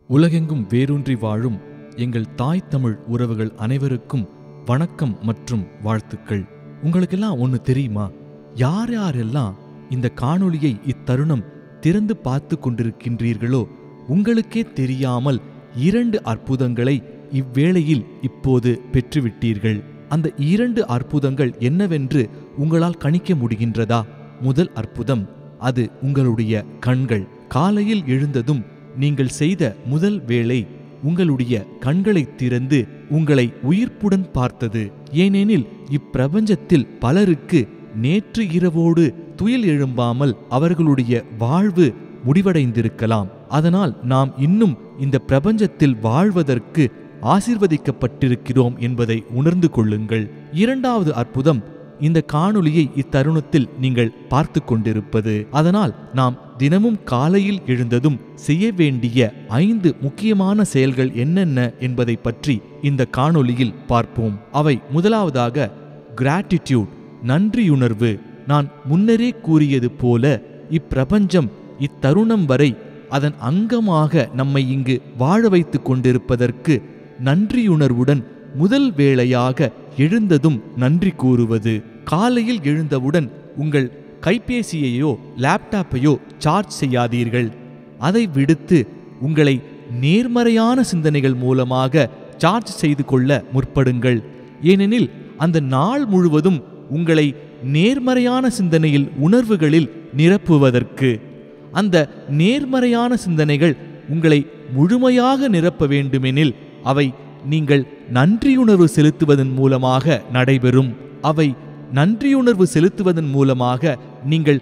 உலகெங்கும் வேரூன்றி வாழும் எங்கள் தாய் தமிழ் உறவுகள் அனைவருக்கும் வணக்கம் மற்றும் வாழ்த்துக்கள் உங்களுக்கெல்லாம் ஒன்று தெரியுமா யார் யாரெல்லாம் இந்த காணொளியை இத்தருணம் திறந்து பார்த்து கொண்டிருக்கின்றீர்களோ உங்களுக்கே தெரியாமல் இரண்டு அற்புதங்களை இவ்வேளையில் இப்போது பெற்றுவிட்டீர்கள் அந்த இரண்டு அற்புதங்கள் என்னவென்று உங்களால் கணிக்க முடிகின்றதா முதல் அற்புதம் அது உங்களுடைய கண்கள் காலையில் எழுந்ததும் நீங்கள் செய்த முதல் வேளை உங்களுடைய கண்களை திறந்து உங்களை உயிர்ப்புடன் பார்த்தது ஏனெனில் இப்பிரபஞ்சத்தில் பலருக்கு நேற்று இரவோடு துயில் எழும்பாமல் அவர்களுடைய வாழ்வு முடிவடைந்திருக்கலாம் அதனால் நாம் இன்னும் இந்த பிரபஞ்சத்தில் வாழ்வதற்கு ஆசிர்வதிக்கப்பட்டிருக்கிறோம் என்பதை உணர்ந்து கொள்ளுங்கள் இரண்டாவது அற்புதம் இந்த காணொளியை இத்தருணத்தில் நீங்கள் பார்த்து கொண்டிருப்பது அதனால் நாம் தினமும் காலையில் எழுந்ததும் செய்ய வேண்டிய ஐந்து முக்கியமான செயல்கள் என்னென்ன என்பதை பற்றி இந்த காணொளியில் பார்ப்போம் அவை முதலாவதாக கிராட்டிடியூட் நன்றியுணர்வு நான் முன்னரே கூறியது போல இப்பிரபஞ்சம் இத்தருணம் வரை அதன் அங்கமாக நம்மை இங்கு வாழ வைத்துக் கொண்டிருப்பதற்கு நன்றியுணர்வுடன் முதல் வேளையாக எழுந்ததும் நன்றி கூறுவது காலையில் எழுந்தவுடன் உங்கள் கைபேசியையோ லேப்டாப்பையோ சார்ஜ் செய்யாதீர்கள் அதை விடுத்து உங்களை நேர்மறையான சிந்தனைகள் மூலமாக சார்ஜ் செய்து கொள்ள முற்படுங்கள் ஏனெனில் அந்த நாள் முழுவதும் உங்களை நேர்மறையான சிந்தனையில் உணர்வுகளில் நிரப்புவதற்கு அந்த நேர்மறையான சிந்தனைகள் உங்களை முழுமையாக நிரப்ப வேண்டுமெனில் அவை நீங்கள் நன்றியுணர்வு செலுத்துவதன் மூலமாக நடைபெறும் அவை நன்றியுணர்வு செலுத்துவதன் மூலமாக நீங்கள்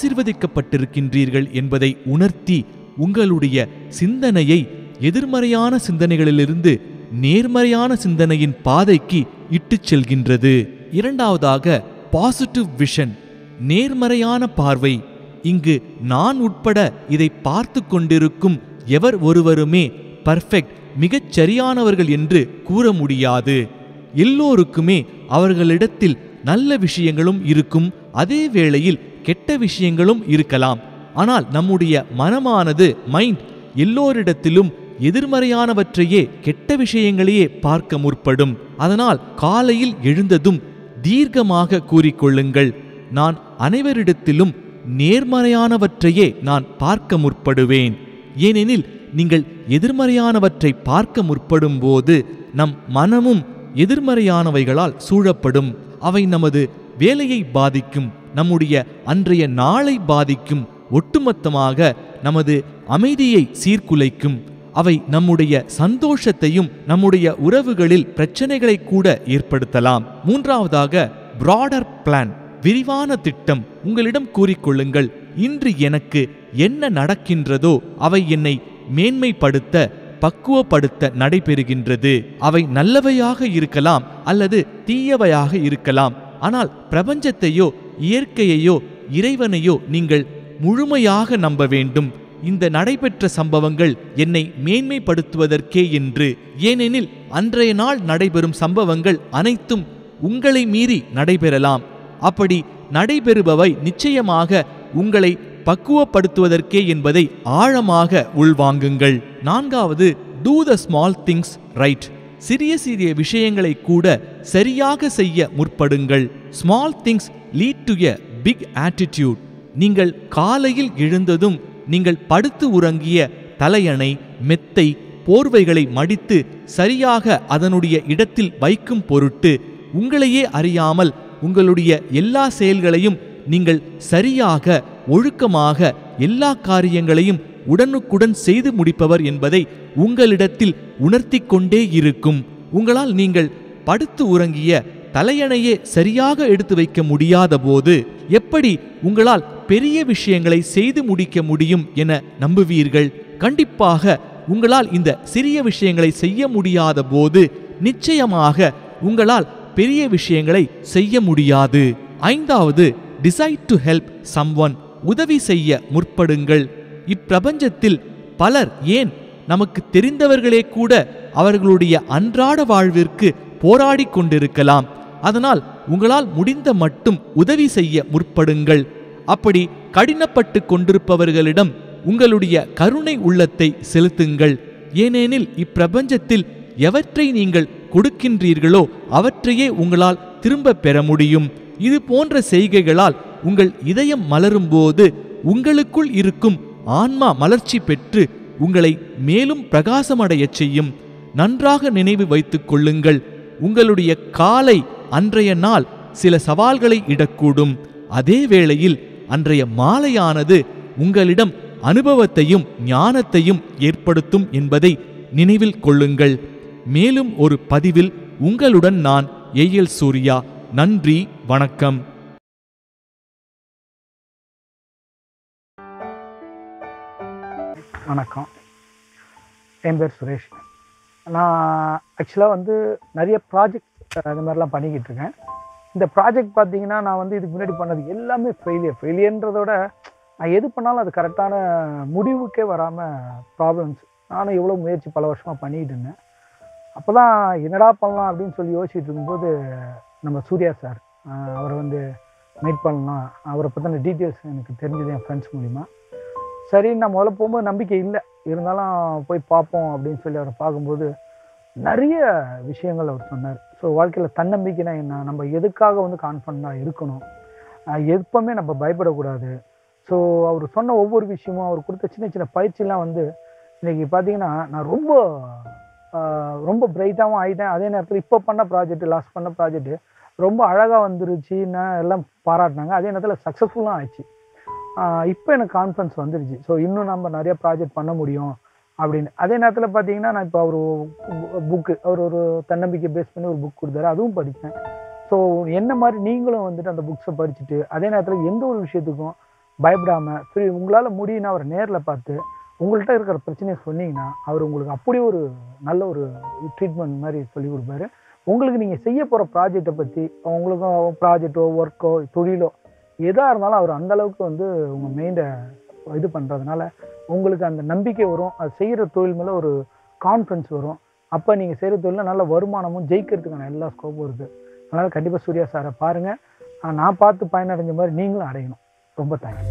ஆசிர்வதிக்கப்பட்டிருக்கின்றீர்கள் என்பதை உணர்த்தி உங்களுடைய சிந்தனையை எதிர்மறையான சிந்தனைகளிலிருந்து நேர்மறையான சிந்தனையின் பாதைக்கு இட்டுச் செல்கின்றது இரண்டாவதாக பாசிட்டிவ் விஷன் நேர்மறையான பார்வை இங்கு நான் உட்பட இதை பார்த்து கொண்டிருக்கும் எவர் ஒருவருமே பர்ஃபெக்ட் மிகச் சரியானவர்கள் என்று கூற முடியாது எல்லோருக்குமே அவர்களிடத்தில் நல்ல விஷயங்களும் இருக்கும் அதே வேளையில் கெட்ட விஷயங்களும் இருக்கலாம் ஆனால் நம்முடைய மனமானது மைண்ட் எல்லோரிடத்திலும் எதிர்மறையானவற்றையே கெட்ட விஷயங்களையே பார்க்க முற்படும் அதனால் காலையில் எழுந்ததும் தீர்க்கமாக கூறிக்கொள்ளுங்கள் நான் அனைவரிடத்திலும் நேர்மறையானவற்றையே நான் பார்க்க முற்படுவேன் ஏனெனில் நீங்கள் எதிர்மறையானவற்றை பார்க்க முற்படும் போது நம் மனமும் எதிர்மறையானவைகளால் சூழப்படும் அவை நமது வேலையை பாதிக்கும் நம்முடைய அன்றைய நாளை பாதிக்கும் ஒட்டுமொத்தமாக நமது அமைதியை சீர்குலைக்கும் அவை நம்முடைய சந்தோஷத்தையும் நம்முடைய உறவுகளில் பிரச்சனைகளை கூட ஏற்படுத்தலாம் மூன்றாவதாக பிராடர் பிளான் விரிவான திட்டம் உங்களிடம் கூறிக்கொள்ளுங்கள் இன்று எனக்கு என்ன நடக்கின்றதோ அவை என்னை மேன்மைப்படுத்த பக்குவப்படுத்த நடைபெறுகின்றது அவை நல்லவையாக இருக்கலாம் அல்லது தீயவையாக இருக்கலாம் ஆனால் பிரபஞ்சத்தையோ இயற்கையையோ இறைவனையோ நீங்கள் முழுமையாக நம்ப வேண்டும் இந்த நடைபெற்ற சம்பவங்கள் என்னை மேன்மைப்படுத்துவதற்கே என்று ஏனெனில் அன்றைய நாள் நடைபெறும் சம்பவங்கள் அனைத்தும் உங்களை மீறி நடைபெறலாம் அப்படி நடைபெறுபவை நிச்சயமாக உங்களை பக்குவப்படுத்துவதற்கே என்பதை ஆழமாக உள்வாங்குங்கள் நான்காவது do the small things right சிறிய சிறிய விஷயங்களை கூட சரியாக செய்ய முற்படுங்கள் small things lead to a big attitude நீங்கள் காலையில் எழுந்ததும் நீங்கள் படுத்து உறங்கிய தலையணை மெத்தை போர்வைகளை மடித்து சரியாக அதனுடைய இடத்தில் வைக்கும் பொருட்டு உங்களையே அறியாமல் உங்களுடைய எல்லா செயல்களையும் நீங்கள் சரியாக ஒழுக்கமாக எல்லா காரியங்களையும் உடனுக்குடன் செய்து முடிப்பவர் என்பதை உங்களிடத்தில் உணர்த்தி கொண்டே இருக்கும் உங்களால் நீங்கள் படுத்து உறங்கிய தலையணையே சரியாக எடுத்து வைக்க முடியாத போது எப்படி உங்களால் பெரிய விஷயங்களை செய்து முடிக்க முடியும் என நம்புவீர்கள் கண்டிப்பாக உங்களால் இந்த சிறிய விஷயங்களை செய்ய முடியாத போது நிச்சயமாக உங்களால் பெரிய விஷயங்களை செய்ய முடியாது ஐந்தாவது டிசைட் டு ஹெல்ப் சம்ஒன் உதவி செய்ய முற்படுங்கள் இப்பிரபஞ்சத்தில் பலர் ஏன் நமக்கு தெரிந்தவர்களே கூட அவர்களுடைய அன்றாட வாழ்விற்கு போராடி கொண்டிருக்கலாம் அதனால் உங்களால் முடிந்த மட்டும் உதவி செய்ய முற்படுங்கள் அப்படி கடினப்பட்டு கொண்டிருப்பவர்களிடம் உங்களுடைய கருணை உள்ளத்தை செலுத்துங்கள் ஏனெனில் இப்பிரபஞ்சத்தில் எவற்றை நீங்கள் கொடுக்கின்றீர்களோ அவற்றையே உங்களால் திரும்ப பெற முடியும் இது போன்ற செய்கைகளால் உங்கள் இதயம் மலரும்போது உங்களுக்குள் இருக்கும் ஆன்மா மலர்ச்சி பெற்று உங்களை மேலும் பிரகாசமடையச் செய்யும் நன்றாக நினைவு வைத்துக் கொள்ளுங்கள் உங்களுடைய காலை அன்றைய நாள் சில சவால்களை இடக்கூடும் அதே வேளையில் அன்றைய மாலையானது உங்களிடம் அனுபவத்தையும் ஞானத்தையும் ஏற்படுத்தும் என்பதை நினைவில் கொள்ளுங்கள் மேலும் ஒரு பதிவில் உங்களுடன் நான் ஏஎல் சூர்யா நன்றி வணக்கம் வணக்கம் என் பேர் சுரேஷ் நான் ஆக்சுவலாக வந்து நிறைய ப்ராஜெக்ட் அது மாதிரிலாம் பண்ணிக்கிட்டு இருக்கேன் இந்த ப்ராஜெக்ட் பார்த்தீங்கன்னா நான் வந்து இதுக்கு முன்னாடி பண்ணது எல்லாமே ஃபெயிலியர் ஃபெயிலியர்ன்றதோட நான் எது பண்ணாலும் அது கரெக்டான முடிவுக்கே வராமல் ப்ராப்ளம்ஸ் நானும் எவ்வளோ முயற்சி பல வருஷமாக பண்ணிக்கிட்டு இருந்தேன் அப்போ தான் என்னடா பண்ணலாம் அப்படின்னு சொல்லி யோசிச்சுட்டு இருக்கும்போது நம்ம சூர்யா சார் அவரை வந்து மீட் பண்ணலாம் அவரை பற்றின டீட்டெயில்ஸ் எனக்கு தெரிஞ்சது என் ஃப்ரெண்ட்ஸ் மூலிமா சரி நான் முதல்ல போகும்போது நம்பிக்கை இல்லை இருந்தாலும் போய் பார்ப்போம் அப்படின்னு சொல்லி அவரை பார்க்கும்போது நிறைய விஷயங்கள் அவர் சொன்னார் ஸோ வாழ்க்கையில் தன்னம்பிக்கைனா என்ன நம்ம எதுக்காக வந்து கான்ஃபிடண்ட்டாக இருக்கணும் அஹ் எப்பவுமே நம்ம பயப்படக்கூடாது ஸோ அவர் சொன்ன ஒவ்வொரு விஷயமும் அவர் கொடுத்த சின்ன சின்ன பயிற்சிலாம் வந்து இன்னைக்கு பார்த்தீங்கன்னா நான் ரொம்ப ஆஹ் ரொம்ப பிரைட்டாகவும் ஆகிட்டேன் அதே நேரத்தில் இப்போ பண்ண ப்ராஜெக்ட் லாஸ்ட் பண்ண ப்ராஜெக்ட் ரொம்ப அழகாக வந்துருச்சுன்னு எல்லாம் பாராட்டினாங்க அதே நேரத்தில் சக்ஸஸ்ஃபுல்லும் ஆயிடுச்சு இப்போ எனக்கு கான்ஃபிடன்ஸ் வந்துருச்சு ஸோ இன்னும் நம்ம நிறைய ப்ராஜெக்ட் பண்ண முடியும் அப்படின்னு அதே நேரத்தில் பார்த்தீங்கன்னா நான் இப்போ அவர் புக்கு அவர் ஒரு தன்னம்பிக்கை பேஸ் பண்ணி ஒரு புக் கொடுத்தாரு அதுவும் படித்தேன் ஸோ என்ன மாதிரி நீங்களும் வந்துட்டு அந்த புக்ஸை படிச்சுட்டு அதே நேரத்தில் எந்த ஒரு விஷயத்துக்கும் பயப்படாமல் சரி உங்களால் முடியும்னா அவரை நேரில் பார்த்து உங்கள்கிட்ட இருக்கிற பிரச்சனையை சொன்னீங்கன்னா அவர் உங்களுக்கு அப்படி ஒரு நல்ல ஒரு ட்ரீட்மெண்ட் மாதிரி சொல்லி கொடுப்பாரு உங்களுக்கு நீங்கள் செய்ய போகிற ப்ராஜெக்டை பற்றி உங்களுக்கும் ப்ராஜெக்டோ ஒர்க்கோ தொழிலோ எதாக இருந்தாலும் அவர் அந்த அளவுக்கு வந்து உங்கள் மெயிண்டை இது பண்ணுறதுனால உங்களுக்கு அந்த நம்பிக்கை வரும் அது செய்கிற தொழில் மேலே ஒரு கான்ஃபிடன்ஸ் வரும் அப்போ நீங்கள் செய்கிற தொழிலில் நல்ல வருமானமும் ஜெயிக்கிறதுக்கான எல்லா ஸ்கோப்பும் இருக்குது அதனால் கண்டிப்பாக சூர்யா சாரை பாருங்கள் நான் பார்த்து பயனடைஞ்ச மாதிரி நீங்களும் அடையணும் ரொம்ப தேங்க்ஸ்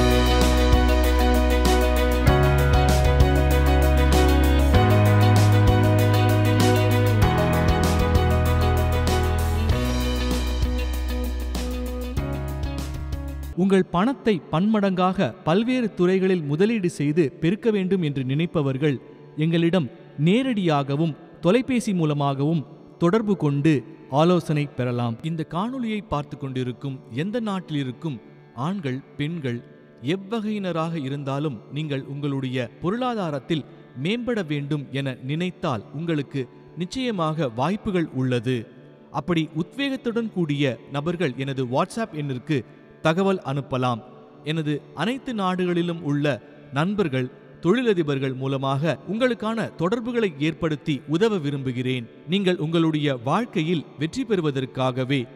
உங்கள் பணத்தை பன்மடங்காக பல்வேறு துறைகளில் முதலீடு செய்து பெருக்க வேண்டும் என்று நினைப்பவர்கள் எங்களிடம் நேரடியாகவும் தொலைபேசி மூலமாகவும் தொடர்பு கொண்டு ஆலோசனை பெறலாம் இந்த காணொளியை பார்த்து கொண்டிருக்கும் எந்த நாட்டில் இருக்கும் ஆண்கள் பெண்கள் எவ்வகையினராக இருந்தாலும் நீங்கள் உங்களுடைய பொருளாதாரத்தில் மேம்பட வேண்டும் என நினைத்தால் உங்களுக்கு நிச்சயமாக வாய்ப்புகள் உள்ளது அப்படி உத்வேகத்துடன் கூடிய நபர்கள் எனது வாட்ஸ்அப் எண்ணிற்கு தகவல் அனுப்பலாம் எனது அனைத்து நாடுகளிலும் உள்ள நண்பர்கள் தொழிலதிபர்கள் மூலமாக உங்களுக்கான தொடர்புகளை ஏற்படுத்தி உதவ விரும்புகிறேன் நீங்கள் உங்களுடைய வாழ்க்கையில் வெற்றி பெறுவதற்காகவே